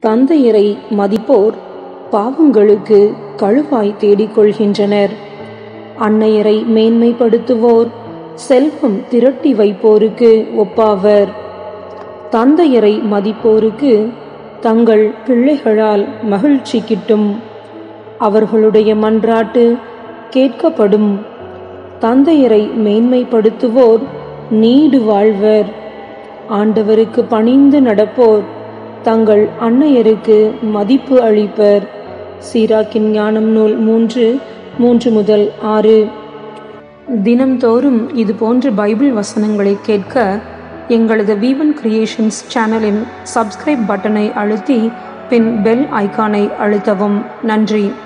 தந்தையரை மதிப்போர் பாவங்களுக்கு கழுவாய் தேடிக்கொள்கின்றனர் அன்னையரை மேன்மைப்படுத்துவோர் செல்வம் திரட்டி வைப்போருக்கு ஒப்பாவர் தந்தையரை மதிப்போருக்கு தங்கள் பிள்ளைகளால் மகிழ்ச்சி கிட்டும் அவர்களுடைய மன்றாட்டு கேட்கப்படும் தந்தையரை மேன்மைப்படுத்துவோர் நீடு வாழ்வர் ஆண்டவருக்கு பணிந்து நடப்போர் தங்கள் அன்னையருக்கு மதிப்பு அளிப்பர் சீராக்கின் ஞானம் நூல் மூன்று மூன்று முதல் ஆறு தினம்தோறும் இது போன்ற பைபிள் வசனங்களை கேட்க எங்களது வீவன் கிரியேஷன்ஸ் சேனலின் சப்ஸ்கிரைப் பட்டனை அழுத்தி பின் பெல் ஐகானை அழுத்தவும் நன்றி